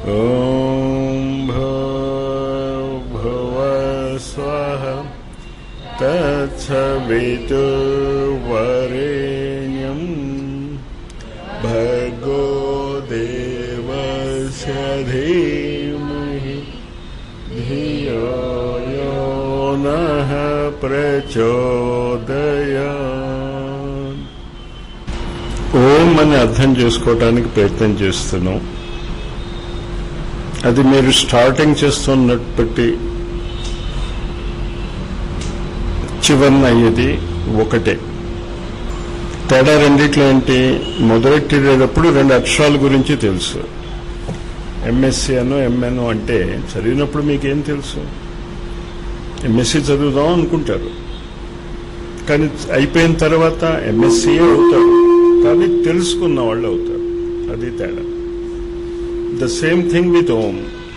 ॐ भव स्वः तत्सवितुर्वरेण्यम् भर्गो देवस्य धीमहि धियो यो नः ప్రచోదయాన్ ఓం అని అర్థం చేసుకోవడానికి ప్రయత్నం చేస్తున్నాం అది మీరు స్టార్టింగ్ చేస్తున్నప్పటి చివరిన అయ్యేది ఒకటే తేడా రెండిట్లో ఏంటి మొదలెట్టేటప్పుడు రెండు అక్షరాల గురించి తెలుసు ఎంఎస్సి అను ఎంఎన్ అంటే చదివినప్పుడు మీకేం తెలుసు ఎంఎస్సి చదువుదాం అనుకుంటారు కానీ అయిపోయిన తర్వాత ఎంఎస్సీ అవుతారు కానీ తెలుసుకున్న వాళ్ళు అవుతారు అది తేడా the same thing with Om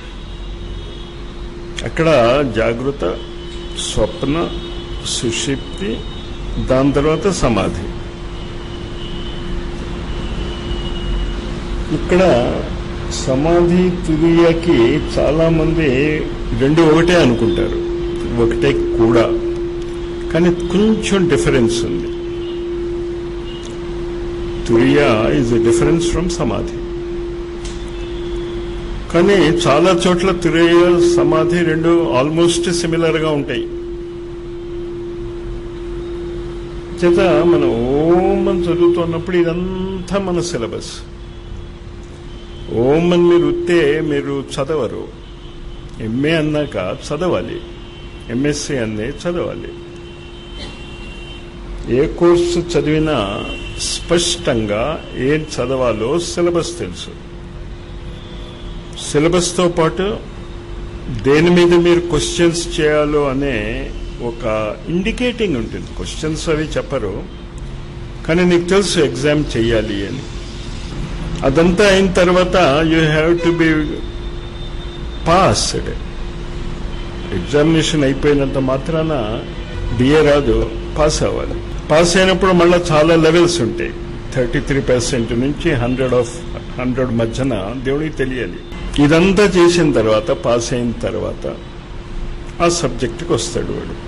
అక్కడ జాగృత స్వప్న సుషిప్తి దాని తర్వాత సమాధి ఇక్కడ సమాధి తురియకి చాలా మంది రెండు ఒకటే అనుకుంటారు ఒకటే కూడా కానీ కొంచెం డిఫరెన్స్ ఉంది turiya is a difference from samadhi కానీ చాలా చోట్ల తురియ సమాధి రెండు ఆల్మోస్ట్ సిమిలర్ గా ఉంటాయి చేత మనం ఓం అని చదువుతున్నప్పుడు ఇదంతా మన సిలబస్ ఓం అని మీరు ఉత్తే మీరు చదవరు ఎంఏ అన్నాక చదవాలి ఎంఎస్సి అన్నే చదవాలి ఏ కోర్సు చదివినా స్పష్టంగా ఏం చదవాలో సిలబస్ తెలుసు సిలబస్తో పాటు దేని మీద మీరు క్వశ్చన్స్ చేయాలో అనే ఒక ఇండికేటింగ్ ఉంటుంది క్వశ్చన్స్ అవి చెప్పరు కానీ నీకు తెలుసు ఎగ్జామ్ చెయ్యాలి అని అదంతా అయిన తర్వాత you have to be passed examination అయిపోయినంత మాత్రాన డిఏ రాదు పాస్ అవ్వాలి పాస్ అయినప్పుడు మళ్ళీ చాలా లెవెల్స్ ఉంటాయి థర్టీ త్రీ పర్సెంట్ నుంచి హండ్రెడ్ ఆఫ్ హండ్రెడ్ మధ్యన దేవుడికి తెలియాలి ఇదంతా చేసిన తర్వాత పాస్ అయిన తర్వాత ఆ సబ్జెక్టుకి వస్తాడు వాడు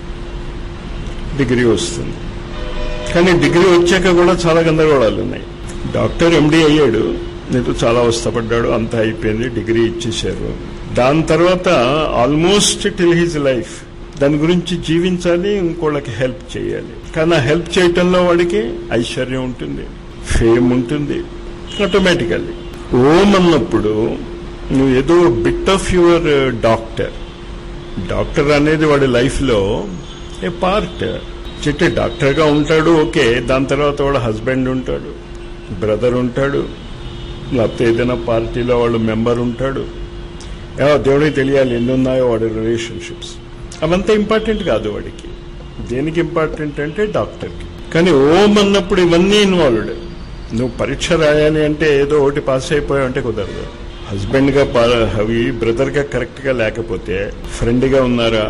డిగ్రీ వస్తుంది కానీ డిగ్రీ వచ్చాక కూడా చాలా గందరగోళాలు ఉన్నాయి డాక్టర్ ఎండి అయ్యాడు నేను చాలా అవస్థపడ్డాడు అంతా అయిపోయింది డిగ్రీ ఇచ్చేశారు దాని తర్వాత ఆల్మోస్ట్ టిల్ హిజ్ లైఫ్ దాని గురించి జీవించాలి ఇంకోళ్ళకి హెల్ప్ చేయాలి కానీ ఆ హెల్ప్ చేయటంలో వాడికి ఐశ్వర్యం ఉంటుంది ఫేమ్ ఉంటుంది ఆటోమేటికల్లీ ఓం అన్నప్పుడు నువ్వు ఏదో bit of your doctor doctor అనేది వాడి లైఫ్లో ఏ పార్ట్ చెట్టు డాక్టర్గా ఉంటాడు ఓకే దాని తర్వాత వాడు హస్బెండ్ ఉంటాడు బ్రదర్ ఉంటాడు లేకపోతే ఏదైనా పార్టీలో వాళ్ళు మెంబర్ ఉంటాడు ఏవో దేవుడికి తెలియాలి ఎన్ని ఉన్నాయో వాడి రిలేషన్షిప్స్ అవంతా ఇంపార్టెంట్ కాదు వాడికి దేనికి ఇంపార్టెంట్ అంటే డాక్టర్కి కానీ ఓం అన్నప్పుడు ఇవన్నీ ఇన్వాల్వ్డ్ నువ్వు పరీక్ష రాయాలి అంటే ఏదో ఒకటి పాస్ అయిపోయావు అంటే కుదరదు హస్బెండ్ గా అవి బ్రదర్ గా కరెక్ట్ గా లేకపోతే ఫ్రెండ్ గా ఉన్నారా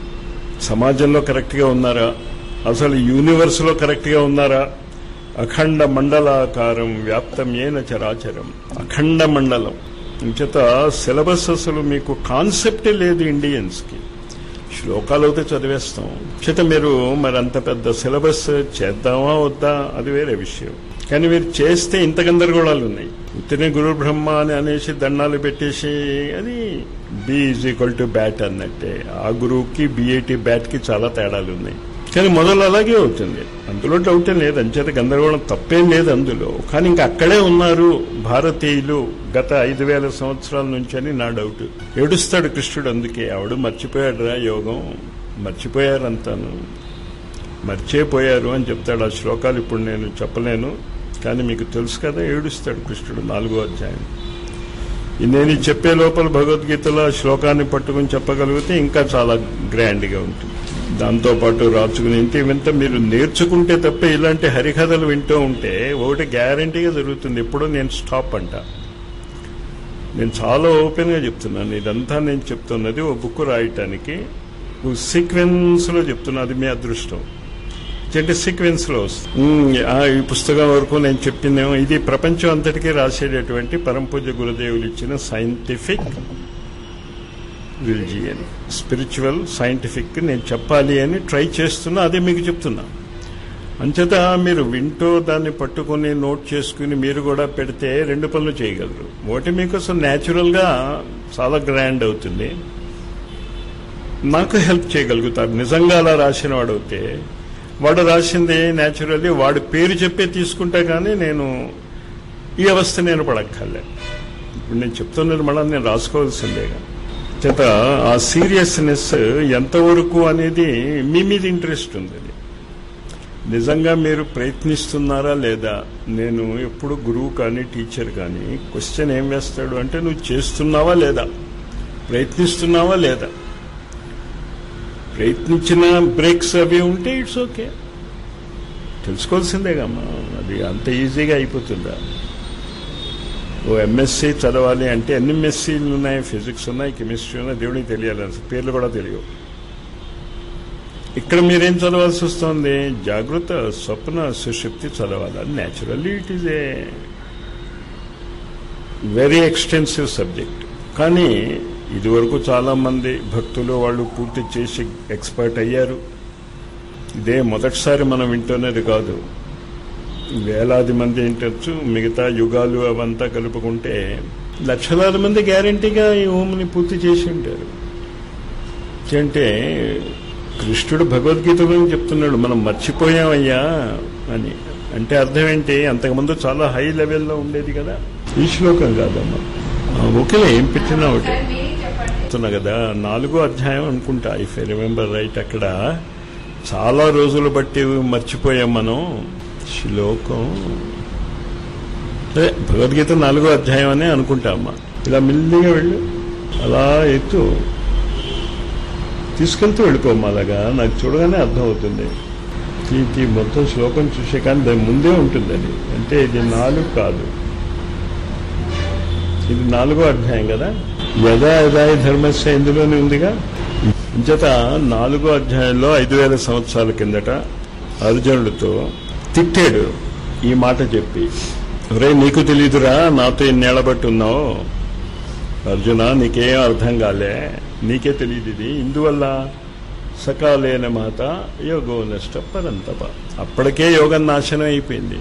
సమాజంలో కరెక్ట్ గా ఉన్నారా అసలు యూనివర్స్ లో కరెక్ట్ గా ఉన్నారా అఖండ మండలాకారం వ్యాప్తం ఏన చరాచరం అఖండ మండలం ఇంచేత సిలబస్ అసలు మీకు కాన్సెప్టే లేదు ఇండియన్స్ కి శ్లోకాలు అయితే చదివేస్తాం చేత మీరు మరి అంత పెద్ద సిలబస్ చేద్దామా వద్దా అది వేరే విషయం కానీ మీరు చేస్తే ఇంత గందరగోళాలు ఉన్నాయి ఉత్తనే గురు బ్రహ్మ అని అనేసి దండాలు పెట్టేసి అది B is equal to bat అన్నట్టే ఆ గురువుకి బిఏటి బ్యాట్ కి చాలా తేడాలు ఉన్నాయి కానీ మొదలు అలాగే అవుతుంది అందులో డౌటే లేదు అంచేత గందరగోళం తప్పేం లేదు అందులో కానీ ఇంకా అక్కడే ఉన్నారు భారతీయులు గత ఐదు వేల సంవత్సరాల నుంచి అని నా డౌట్ ఏడుస్తాడు కృష్ణుడు అందుకే ఆవిడ మర్చిపోయాడు రా యోగం మర్చిపోయారంతాను మర్చిపోయారు అని చెప్తాడు ఆ శ్లోకాలు ఇప్పుడు నేను చెప్పలేను కానీ మీకు తెలుసు కదా ఏడుస్తాడు కృష్ణుడు నాలుగో అధ్యాయం నేను చెప్పే లోపల భగవద్గీతలో ఆ శ్లోకాన్ని పట్టుకుని చెప్పగలిగితే ఇంకా చాలా గ్రాండ్గా ఉంటుంది దాంతోపాటు రాచుకుని ఇంత ఇవంతా మీరు నేర్చుకుంటే తప్ప ఇలాంటి హరికథలు వింటూ ఉంటే ఒకటి గ్యారంటీగా జరుగుతుంది ఎప్పుడో నేను స్టాప్ అంట నేను చాలా ఓపెన్గా చెప్తున్నాను ఇదంతా నేను చెప్తున్నది ఓ బుక్ రాయటానికి సీక్వెన్స్లో చెప్తున్నా అది మీ అదృష్టం అంటే సీక్వెన్స్ లో వస్తుంది. ఉమ్, ఆ, ఈ పుస్తకం వరకు నేను చెప్పిందేమో ఇది ప్రపంచం అంతటికీ రాసేటటువంటి పరంపూజ గురుదేవులు ఇచ్చిన సైంటిఫిక్ రిలిజియన్ స్పిరిచువల్ సైంటిఫిక్ నేను చెప్పాలి అని ట్రై చేస్తున్నా అదే మీకు చెప్తున్నా అంచేత మీరు వింటూ దాన్ని పట్టుకుని నోట్ చేసుకుని మీరు కూడా పెడితే రెండు పనులు చేయగలరు ఒకటి మీకోసం న్యాచురల్ గా చాలా గ్రాండ్ అవుతుంది నాకు హెల్ప్ చేయగలుగుతారు నిజంగా అలా రాసిన వాడు అయితే వాడు రాసింది న్యాచురల్లీ వాడి పేరు చెప్పే తీసుకుంటే కానీ నేను ఈ అవస్థ నేను పడక్కర్లే ఇప్పుడు నేను చెప్తున్నది మళ్ళీ నేను రాసుకోవాల్సిందేగా చేత ఆ సీరియస్నెస్ ఎంతవరకు అనేది మీ మీద ఇంట్రెస్ట్ ఉంది అది. నిజంగా మీరు ప్రయత్నిస్తున్నారా లేదా నేను ఎప్పుడు గురువు కానీ టీచర్ కానీ క్వశ్చన్ ఏం వేస్తాడు అంటే నువ్వు చేస్తున్నావా లేదా ప్రయత్నిస్తున్నావా లేదా ప్రయత్నించిన బ్రేక్స్ అవి ఉంటే ఇట్స్ ఓకే తెలుసుకోవాల్సిందేగమ్మా అది అంత ఈజీగా అయిపోతుందా ఓ ఎంఎస్సీ చదవాలి అంటే ఎన్ని ఎంఎస్సీలు ఉన్నాయి ఫిజిక్స్ ఉన్నాయి కెమిస్ట్రీ ఉన్నాయి దేవుడికి తెలియాలి అసలు పేర్లు కూడా తెలియవు ఇక్కడ మీరేం చదవాల్సి వస్తుంది జాగృత స్వప్న సుషుప్తి చదవాలి అది naturally it is a very extensive subject కానీ ఇదివరకు చాలా మంది భక్తులు వాళ్ళు పూర్తి చేసి ఎక్స్పర్ట్ అయ్యారు ఇదే మొదటిసారి మనం వింటున్నది కాదు వేలాది మంది ఏంటచ్చు మిగతా యుగాలు అవంతా కలుపుకుంటే లక్షలాది మంది గ్యారంటీగా ఈ హోమ్ని పూర్తి చేసి ఉంటారు అంటే కృష్ణుడు భగవద్గీత గురించి చెప్తున్నాడు మనం మర్చిపోయామయ్యా అని అంటే అర్థం ఏంటి అంతకుముందు చాలా హై లెవెల్లో ఉండేది కదా ఈ శ్లోకం కాదమ్మా ఆ, ఓకేలే ఏం పెట్టినా ఒకటి చెప్తున్నా కదా నాలుగో అధ్యాయం అనుకుంటా ఇఫ్ ఐ రిమెంబర్ రైట్ అక్కడ చాలా రోజులు బట్టి మర్చిపోయాం మనం శ్లోకం అదే భగవద్గీత నాలుగో అధ్యాయం అనే అనుకుంటా అమ్మా ఇలా మెల్లిగా వెళ్ళు అలా ఎత్తు తీసుకెళ్తూ వెళ్ళిపోమ్మా అలాగా నాకు చూడగానే అర్థం అవుతుంది ఈ ఈ మొత్తం శ్లోకం చూసే కానీ దాని ముందే ఉంటుంది అది అంటే ఇది నాలుగు కాదు ఇది నాలుగో అధ్యాయం కదా యథా యథాయి ధర్మస్య ఇందులోనే ఉందిగా ఇంచేత నాలుగో అధ్యాయంలో ఐదు వేల సంవత్సరాల కిందట అర్జునుడితో తిట్టాడు ఈ మాట చెప్పి రే నీకు తెలీదురా నాతో ఇన్నేళ్ల బట్టి ఉన్నావు అర్జున నీకేం అర్థం కాలే నీకే తెలియదు ఇది ఇందువల్ల సకాలేన మాత యోగో నష్ట పరంతప అప్పటికే యోగం నాశనం అయిపోయింది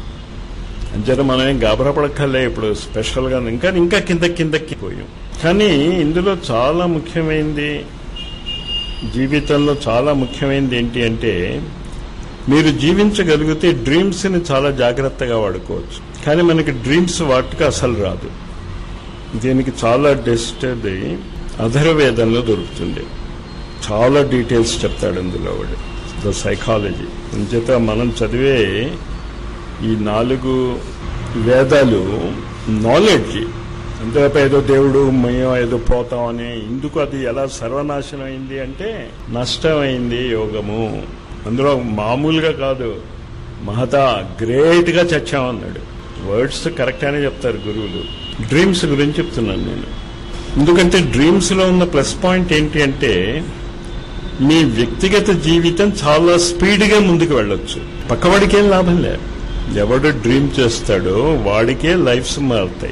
అంచేత మనం ఏం గాబరపడక్కర్లే ఇప్పుడు స్పెషల్గా ఇంకా ఇంకా కింద కిందకి పోయాం కానీ ఇందులో చాలా ముఖ్యమైనది జీవితంలో చాలా ముఖ్యమైనది ఏంటి అంటే మీరు జీవించగలిగితే డ్రీమ్స్ని చాలా జాగ్రత్తగా వాడుకోవచ్చు కానీ మనకి డ్రీమ్స్ వాటికి అసలు రాదు దీనికి చాలా డెస్టది అధర్వేదంలో దొరుకుతుంది చాలా డీటెయిల్స్ చెప్తాడు అందులో వాడు ద సైకాలజీ అంచేత మనం చదివే ఈ నాలుగు వేదాలు నాలెడ్జ్ అంతేప ఏదో దేవుడు మేము ఏదో పోతాం అని ఇందుకు అది ఎలా సర్వనాశనం అయింది అంటే నష్టమైంది యోగము అందులో మామూలుగా కాదు మహతా గ్రేట్ గా చచ్చామన్నాడు వర్డ్స్ కరెక్ట్ అనే చెప్తారు గురువులు డ్రీమ్స్ గురించి చెప్తున్నాను నేను ఎందుకంటే డ్రీమ్స్ లో ఉన్న ప్లస్ పాయింట్ ఏంటి అంటే మీ వ్యక్తిగత జీవితం చాలా స్పీడ్గా ముందుకు వెళ్ళొచ్చు పక్కవాడికి ఏం లాభం లేదు ఎవడు డ్రీమ్ చేస్తాడో వాడికే లైఫ్స్ మారుతాయి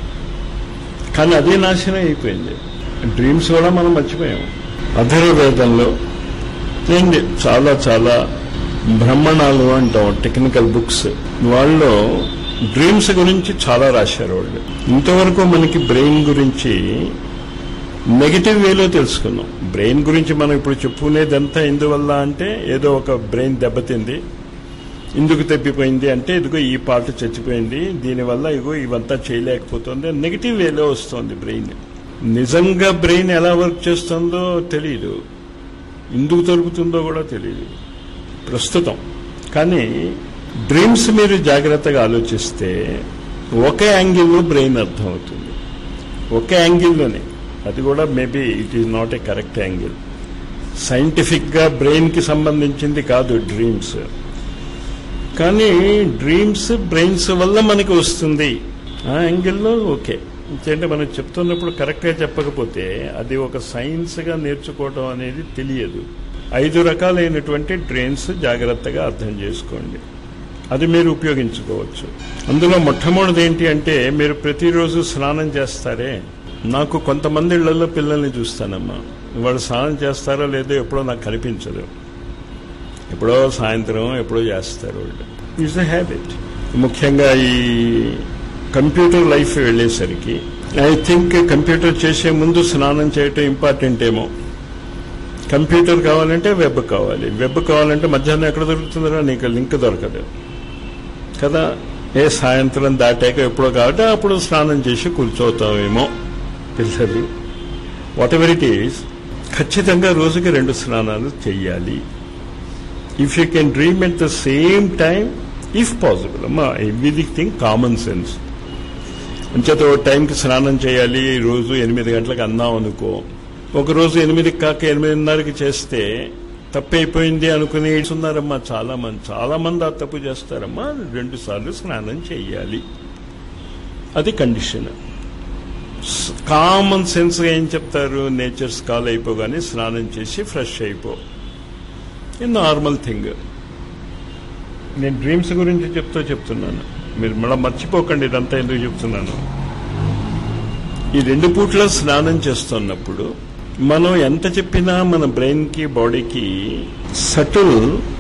కానీ అదే నాశనం అయిపోయింది డ్రీమ్స్ కూడా మనం మర్చిపోయాం అధర్వేదంలో ఏంటి చాలా చాలా బ్రహ్మణాలు అంటాం టెక్నికల్ బుక్స్ వాళ్ళు డ్రీమ్స్ గురించి చాలా రాశారు వాళ్ళు ఇంతవరకు మనకి బ్రెయిన్ గురించి నెగిటివ్ వేలో తెలుసుకున్నాం బ్రెయిన్ గురించి మనం ఇప్పుడు చెప్పుకునేదంతా ఎందువల్ల అంటే ఏదో ఒక బ్రెయిన్ దెబ్బతింది ఎందుకు తప్పిపోయింది అంటే ఇదిగో ఈ పార్ట్ చచ్చిపోయింది దీనివల్ల ఇగో ఇవంతా చేయలేకపోతుంది నెగిటివ్ వేలో వస్తుంది బ్రెయిన్ నిజంగా బ్రెయిన్ ఎలా వర్క్ చేస్తుందో తెలియదు ఎందుకు దొరుకుతుందో కూడా తెలియదు ప్రస్తుతం కానీ డ్రీమ్స్ మీరు జాగ్రత్తగా ఆలోచిస్తే ఒక యాంగిల్లో బ్రెయిన్ అర్థమవుతుంది ఒక యాంగిల్లోనే అది కూడా maybe it is not a correct angle సైంటిఫిక్గా బ్రెయిన్కి సంబంధించింది కాదు డ్రీమ్స్ కానీ డ్రీమ్స్ బ్రెయిన్స్ వల్ల మనకి వస్తుంది ఆ యాంగిల్లో ఓకే అంటే మనం చెప్తున్నప్పుడు కరెక్ట్గా చెప్పకపోతే అది ఒక సైన్స్గా నేర్చుకోవడం అనేది తెలియదు ఐదు రకాలైనటువంటి డ్రైన్స్ జాగ్రత్తగా అర్థం చేసుకోండి అది మీరు ఉపయోగించుకోవచ్చు అందులో మొట్టమొదటిది ఏంటి అంటే మీరు ప్రతిరోజు స్నానం చేస్తారే నాకు కొంతమంది ఇళ్లలో పిల్లల్ని చూస్తానమ్మా వాళ్ళు స్నానం చేస్తారో లేదో ఎప్పుడో నాకు కనిపించదు ఎప్పుడో సాయంత్రం ఎప్పుడో చేస్తారు వాళ్ళు ఈజ్ ద హ్యాబిట్ ముఖ్యంగా ఈ కంప్యూటర్ లైఫ్ వెళ్ళేసరికి ఐ థింక్ కంప్యూటర్ చేసే ముందు స్నానం చేయటం ఇంపార్టెంట్ ఏమో కంప్యూటర్ కావాలంటే వెబ్ కావాలి వెబ్ కావాలంటే మధ్యాహ్నం ఎక్కడ దొరుకుతుందో నీకు లింక్ దొరకదు కదా ఏ సాయంత్రం దాటాక ఎప్పుడో కాబట్టి అప్పుడు స్నానం చేసి కూర్చోతామేమో పిల్లలు వాట్ ఎవర్ ఇట్ ఈస్ ఖచ్చితంగా రోజుకి రెండు స్నానాలు చెయ్యాలి if you can dream at the same time if possible అమ్మా ఎవ్రీథింగ్ థింగ్ కామన్ సెన్స్ అంచేత ఓ టైంకి స్నానం చేయాలి రోజు ఎనిమిది గంటలకు అన్నాం అనుకో ఒక రోజు ఎనిమిదికి కాక ఎనిమిదిన్నరకి చేస్తే తప్పైపోయింది అనుకుని ఉన్నారమ్మా చాలా మంది చాలా మంది ఆ తప్పు చేస్తారమ్మా రెండు సార్లు స్నానం చేయాలి అది కండిషన్ కామన్ సెన్స్ ఏం చెప్తారు నేచర్స్ కాల్ అయిపోగానే స్నానం చేసి ఫ్రెష్ అయిపో ఇది నార్మల్ థింగ్ నేను డ్రీమ్స్ గురించి చెప్తూ చెప్తున్నాను మీరు మళ్ళీ మర్చిపోకండి ఇదంతా ఎందుకు చెప్తున్నాను ఈ రెండు పూట్ల స్నానం చేస్తున్నప్పుడు మనం ఎంత చెప్పినా మన బ్రెయిన్ కి బాడీకి సటిల్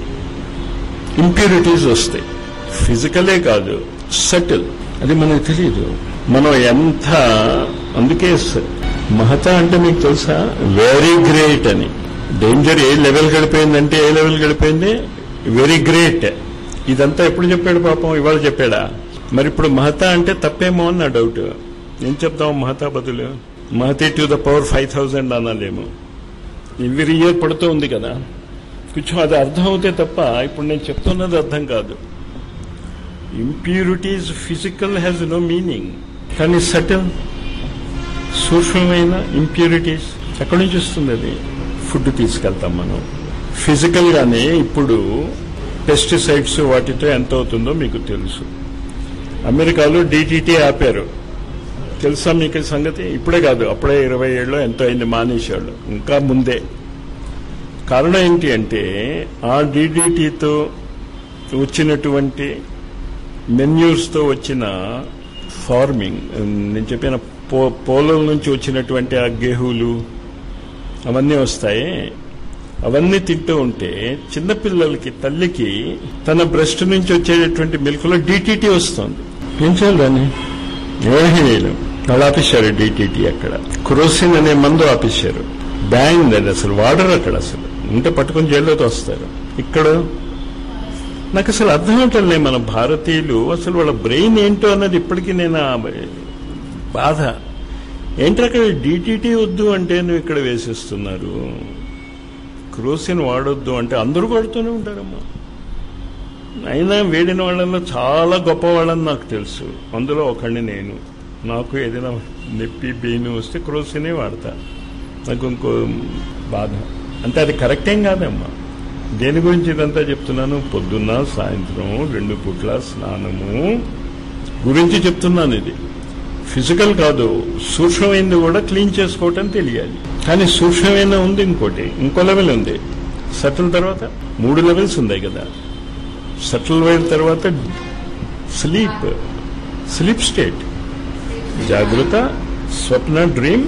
ఇంప్యూరిటీస్ వస్తాయి ఫిజికలే కాదు సటిల్ అది మనకు తెలియదు మనం ఎంత అందుకే స- మహత అంటే మీకు తెలుసా వెరీ గ్రేట్ అని డేంజర్ ఏ లెవెల్ గడిపోయిందంటే ఏ లెవెల్ గడిపోయింది వెరీ గ్రేట్ ఇదంతా ఎప్పుడు చెప్పాడు పాపం ఇవాళ చెప్పాడా మరి ఇప్పుడు మహత అంటే తప్పేమో అని నా డౌట్ ఏం చెప్తాం మహతా బదులు మహతి to the power five thousand అనాలేమో ఎవ్రీ ఇయర్ పడుతూ ఉంది కదా కొంచెం అది అర్థం అవుతే తప్ప ఇప్పుడు నేను చెప్తున్నది అర్థం కాదు impurities physical has no meaning కానీ సటిల్ సూక్ష్మమైన ఇంప్యూరిటీస్ ఎక్కడి నుంచి వస్తుంది అది ఫుడ్ తీసుకెళ్తాం మనం ఫిజికల్ గానే ఇప్పుడు పెస్టిసైడ్స్ వాటితో ఎంత అవుతుందో మీకు తెలుసు అమెరికాలో డిటిటి ఆపారు తెలుసా మీకు ఈ సంగతి ఇప్పుడే కాదు అప్పుడే ఇరవై ఏళ్ళు ఎంతో అయింది మానేశాళ్ళు ఇంకా ముందే కారణం ఏంటి అంటే ఆ డిడిటితో వచ్చినటువంటి మెన్యూర్స్తో వచ్చిన ఫార్మింగ్ నేను చెప్పిన పో పోలం నుంచి వచ్చినటువంటి ఆ గేహులు అవన్నీ వస్తాయి అవన్నీ తింటూ ఉంటే చిన్నపిల్లలకి తల్లికి తన బ్రెస్ట్ నుంచి వచ్చేటటువంటి మిల్క్ లో డిటిటి వస్తుంది ఏం చేయాలి దాన్ని ఏమీ చేయలేం వాళ్ళు ఆపేశారు డిటిటి అక్కడ క్రోసిన్ అనే మందు ఆపేశారు బ్యాంగ్ అది అసలు వాడరు అక్కడ అసలు ఉంటే పట్టుకుని జైల్లోకి వస్తారు ఇక్కడ నాకు అసలు అర్థం అవటంలే మన భారతీయులు అసలు వాళ్ళ బ్రెయిన్ ఏంటో అన్నది ఇప్పటికీ నేను ఆ బాధ ఏంటి అక్కడ డిటిటి వద్దు అంటే నువ్వు ఇక్కడ వేసేస్తున్నారు క్రోసిన్ వాడొద్దు అంటే అందరూ కొడుతూనే ఉంటారమ్మా అయినా వేడిన వాళ్ళలో చాలా గొప్ప వాళ్ళని నాకు తెలుసు అందులో ఒకడిని నేను నాకు ఏదైనా నొప్పి బెయిన్ వస్తే క్రోసినే వాడతా నాకు ఇంకో బాధ అంటే అది కరెక్ట్ ఏం కాదమ్మా దేని గురించి ఇదంతా చెప్తున్నాను పొద్దున్న సాయంత్రం రెండు పూట్ల స్నానము గురించి చెప్తున్నాను ఇది ఫిజికల్ కాదు సూక్ష్మమైంది కూడా క్లీన్ చేసుకోవటం తెలియాలి కానీ సూక్ష్మమైన ఉంది ఇంకోటి ఇంకో లెవెల్ ఉంది సటిల్ తర్వాత మూడు లెవెల్స్ ఉన్నాయి కదా సటిల్ వైల్ తర్వాత స్లీప్ స్లీప్ స్టేట్ జాగ్రత్త స్వప్న డ్రీమ్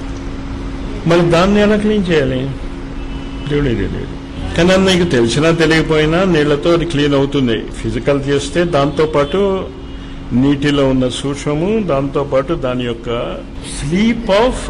మరి దాన్ని ఎలా క్లీన్ చేయాలి దేవుడు ఇది లేదు కానీ అది నీకు తెలిసినా తెలియకపోయినా నీళ్లతో అది క్లీన్ అవుతుంది ఫిజికల్ చేస్తే దాంతో పాటు నీటిలో ఉన్న సూక్ష్మము దాంతో పాటు దాని యొక్క స్లీప్ ఆఫ్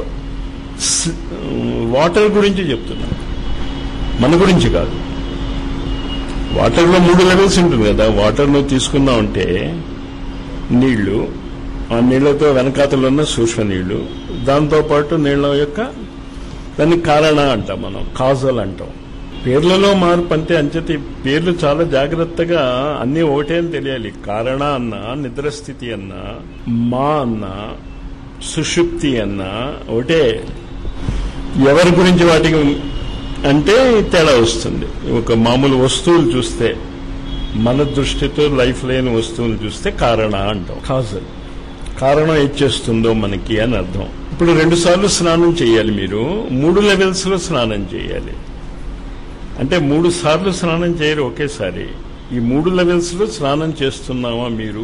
వాటర్ గురించి చెప్తున్నాను మన గురించి కాదు వాటర్లో మూడు లెవెల్స్ ఉంటుంది కదా వాటర్ నువ్వు తీసుకున్నావు అంటే నీళ్లు ఆ నీళ్లతో వెనకాతలో ఉన్న సూక్ష్మ నీళ్లు దాంతో పాటు నీళ్ల యొక్క దాన్ని కారణ అంటాం మనం కాజల్ అంటాం పేర్లలో మార్పు అంటే అంచేత ఈ పేర్లు చాలా జాగ్రత్తగా అన్ని ఒకటే అని తెలియాలి కారణ అన్న నిద్రస్థితి అన్న మా అన్న సుషుప్తి అన్న ఒకటే ఎవరి గురించి వాటికి అంటే తేడా వస్తుంది ఒక మామూలు వస్తువులు చూస్తే మన దృష్టితో లైఫ్ లేని వస్తువులు చూస్తే కారణ అంటాం కాజల్ కారణం ఏం చేస్తుందో మనకి అని అర్థం ఇప్పుడు రెండు సార్లు స్నానం చేయాలి మీరు మూడు లెవెల్స్ లో స్నానం చేయాలి అంటే మూడు సార్లు స్నానం చేయరు ఒకేసారి ఈ మూడు లెవెల్స్లో స్నానం చేస్తున్నావా మీరు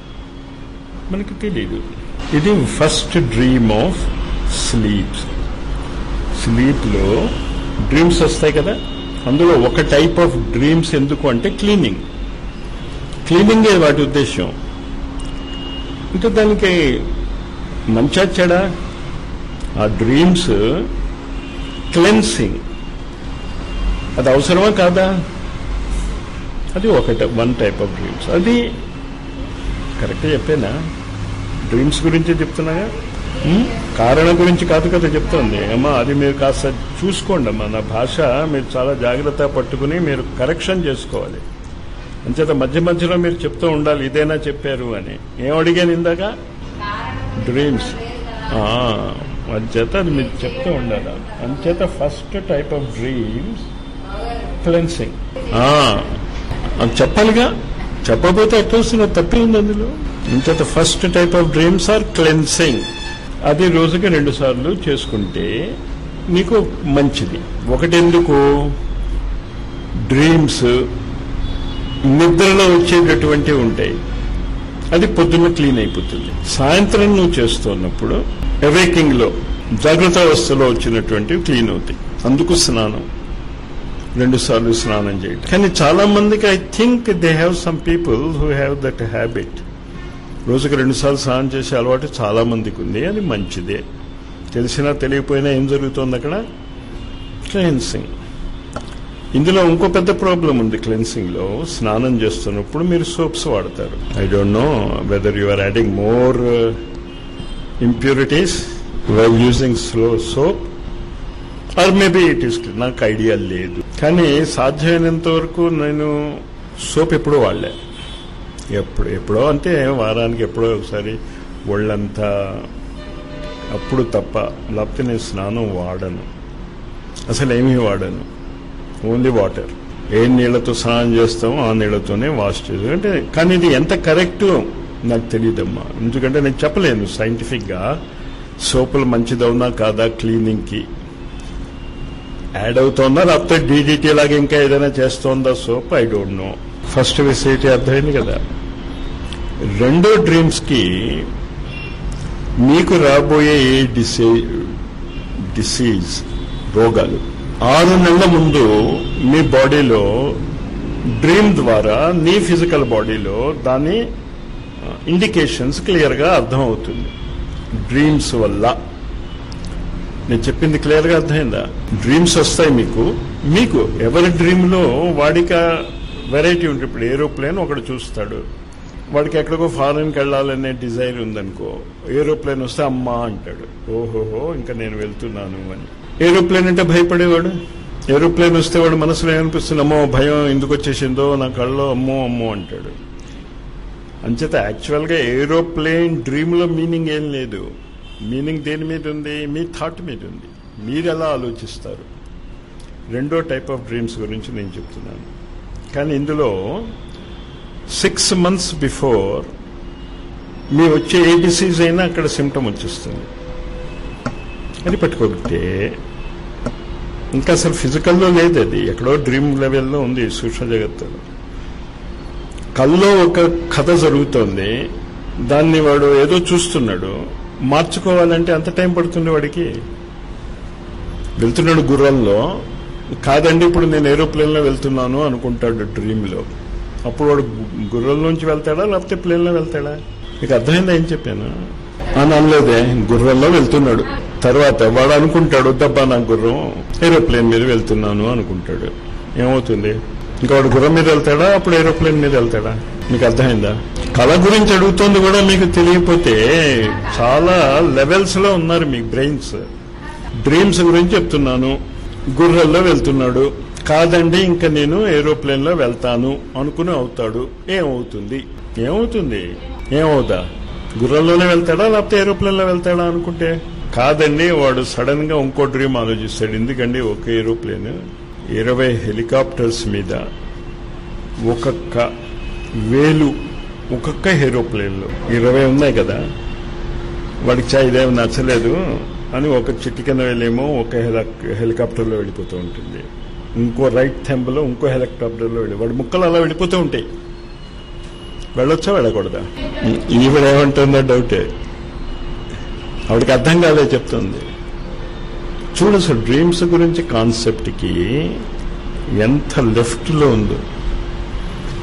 మనకి తెలియదు ఇది ఫస్ట్ డ్రీమ్ ఆఫ్ స్లీప్ స్లీప్లో డ్రీమ్స్ వస్తాయి కదా అందులో ఒక టైప్ ఆఫ్ డ్రీమ్స్ ఎందుకు అంటే క్లీనింగ్ క్లీనింగే వాటి ఉద్దేశం అంటే దానికి మంచా చెడా ఆ డ్రీమ్స్ క్లెన్సింగ్ అది అవసరమా కాదా అది ఒక వన్ టైప్ ఆఫ్ డ్రీమ్స్ అది కరెక్ట్ చెప్పేనా డ్రీమ్స్ గురించి చెప్తున్నాగా ఉం? కారణం గురించి కాదు కదా చెప్తోంది అమ్మా అది మీరు కాస్త చూసుకోండి అమ్మా నా భాష మీరు చాలా జాగ్రత్త పట్టుకుని మీరు కరెక్షన్ చేసుకోవాలి అంచేత మధ్య మధ్యలో మీరు చెప్తూ ఉండాలి ఇదేనా చెప్పారు అని ఏం అడిగాను ఇందాక డ్రీమ్స్ అంచేత అది మీరు చెప్తూ ఉండాలి అంచేత first type of dreams cleansing అది చెప్పాలిగా చెప్పకపోతే ఎట్లా వస్తున్నా తప్పే ఉంది అందులో ఇంత first type of dreams are cleansing అది రోజుకి రెండు సార్లు చేసుకుంటే నీకు మంచిది ఒకటి ఎందుకు డ్రీమ్స్ నిద్రలో వచ్చేటటువంటివి ఉంటాయి అది పొద్దున్న క్లీన్ అయిపోతుంది సాయంత్రం నువ్వు చేస్తున్నప్పుడు అవేకింగ్ లో జాగ్రత్త అవస్థలో వచ్చినటువంటివి క్లీన్ అవుతాయి అందుకు స్నానం రెండు సార్లు స్నానం చేయటం కానీ చాలా మందికి I think they have some people who have that habit రోజుకి రెండు సార్లు స్నానం చేసే అలవాటు చాలా మందికి ఉంది అది మంచిదే తెలిసినా తెలియకపోయినా ఏం జరుగుతుంది అక్కడ క్లెన్సింగ్ ఇందులో ఇంకో పెద్ద ప్రాబ్లం ఉంది క్లెన్సింగ్ లో స్నానం చేస్తున్నప్పుడు మీరు సోప్స్ వాడతారు I don't know whether you are adding more impurities while using slow soap or maybe it is నాకు ఐడియా లేదు కానీ సాధ్యమైనంత వరకు నేను సోప్ ఎప్పుడూ వాడలే ఎప్పుడు ఎప్పుడో అంటే వారానికి ఎప్పుడో ఒకసారి ఒళ్ళంతా అప్పుడు తప్ప లేకపోతే నేను స్నానం వాడను అసలు ఏమీ వాడను ఓన్లీ వాటర్ ఏ నీళ్లతో స్నానం చేస్తామో ఆ నీళ్లతోనే వాష్ చేస్తాం అంటే కానీ ఇది ఎంత కరెక్ట్ నాకు తెలియదమ్మా ఎందుకంటే నేను చెప్పలేను సైంటిఫిక్గా సోపులు మంచిదవునా కాదా క్లీనింగ్కి యాడ్ అవుతోందా లేకపోతే డీడీటీ లాగా ఇంకా ఏదైనా చేస్తోందా soap I don't know first విసిటీ అర్థమైంది కదా రెండో డ్రీమ్స్ కి మీకు రాబోయే ఏ డిసీ డిసీజ్ రోగాలు ఆరు నెలల ముందు మీ బాడీలో డ్రీమ్ ద్వారా నీ ఫిజికల్ బాడీలో దాని ఇండికేషన్స్ క్లియర్గా అర్థమవుతుంది డ్రీమ్స్ వల్ల నేను చెప్పింది క్లియర్గా అర్థమైందా డ్రీమ్స్ వస్తాయి మీకు మీకు ఎవరి డ్రీమ్లో వాడికి వెరైటీ ఉంటుంది ఇప్పుడు ఏరోప్లేన్ ఒకడు చూస్తాడు వాడికి ఎక్కడికో ఫారెన్కి వెళ్ళాలనే డిజైర్ ఉందనుకో ఏరోప్లేన్ వస్తే అమ్మా అంటాడు ఓహోహో ఇంకా నేను వెళ్తున్నాను అని ఏరోప్లేన్ అంటే భయపడేవాడు ఏరోప్లేన్ వస్తే వాడు మనసులో ఏమనిపిస్తుంది అమ్మో భయం ఎందుకు వచ్చేసిందో నా కళ్ళలో అమ్మో అమ్మో అంటాడు అంచేత యాక్చువల్గా ఏరోప్లేన్ డ్రీమ్లో మీనింగ్ ఏం లేదు మీనింగ్ దేని మీద ఉంది మీ థాట్ మీద ఉంది మీరు ఎలా ఆలోచిస్తారు రెండో టైప్ ఆఫ్ డ్రీమ్స్ గురించి నేను చెప్తున్నాను కానీ ఇందులో సిక్స్ మంత్స్ బిఫోర్ మీ వచ్చే ఏ డిసీజ్ అయినా అక్కడ సిమ్టమ్ వచ్చేస్తుంది అది పట్టుకోకపోతే ఇంకా అసలు ఫిజికల్లో లేదు అది ఎక్కడో డ్రీమ్ లెవెల్లో ఉంది సూక్ష్మ జగత్తులో కల్లో ఒక కథ జరుగుతోంది దాన్ని వాడు ఏదో చూస్తున్నాడు మార్చుకోవాలంటే అంత టైం పడుతుంది వాడికి వెళ్తున్నాడు గుర్రంలో కాదండి ఇప్పుడు నేను ఏరోప్లేన్లో వెళ్తున్నాను అనుకుంటాడు డ్రీమ్లో అప్పుడు వాడు గుర్రంలోంచి వెళ్తాడా లేకపోతే ప్లేన్లో వెళ్తాడా మీకు అర్థమైందా ఏం చెప్పాను అని అనలేదే గుర్రంలో వెళ్తున్నాడు తర్వాత వాడు అనుకుంటాడు దబ్బా నా గుర్రం ఏరోప్లేన్ మీద వెళ్తున్నాను అనుకుంటాడు ఏమవుతుంది ఇంకా వాడు గుర్రం మీద వెళ్తాడా అప్పుడు ఏరోప్లేన్ మీద వెళ్తాడా మీకు అర్థమైందా కళ గురించి అడుగుతోంది కూడా మీకు తెలియకపోతే చాలా లెవెల్స్ లో ఉన్నారు మీ బ్రెయిన్స్ డ్రీమ్స్ గురించి చెప్తున్నాను గుర్రల్లో వెళ్తున్నాడు కాదండి ఇంకా నేను ఏరోప్లేన్ లో వెళ్తాను అనుకుని అవుతాడు ఏమవుతుంది ఏమవుతుంది ఏమవుతా గుర్రంలోనే వెళ్తాడా లేకపోతే ఏరోప్లేన్ లో వెళ్తాడా అనుకుంటే కాదండి వాడు సడన్ గా ఇంకో డ్రీమ్ ఆలోచిస్తాడు ఎందుకండి ఒక ఏరోప్లేన్ ఇరవై హెలికాప్టర్స్ మీద ఒక్కొక్క వేలు ఒక్కొక్క ఏరోప్లేన్లో ఇరవై ఉన్నాయి కదా వాడికి చా ఇదేం నచ్చలేదు అని ఒక చిటికెన వెళ్ళేమో ఒక హెలికాప్టర్లో వెళ్ళిపోతూ ఉంటుంది ఇంకో రైట్ థెంబలో ఇంకో హెలికాప్టర్లో వెళ్ళి వాడి ముక్కలు అలా వెళ్ళిపోతూ ఉంటాయి వెళ్ళొచ్చా వెళ్ళకూడదా ఈవిడ ఏమంటుందో డౌటే ఆవిడకి అర్థం కాదే చెప్తుంది చూడు అసలు డ్రీమ్స్ గురించి కాన్సెప్ట్కి ఎంత లెఫ్ట్లో ఉందో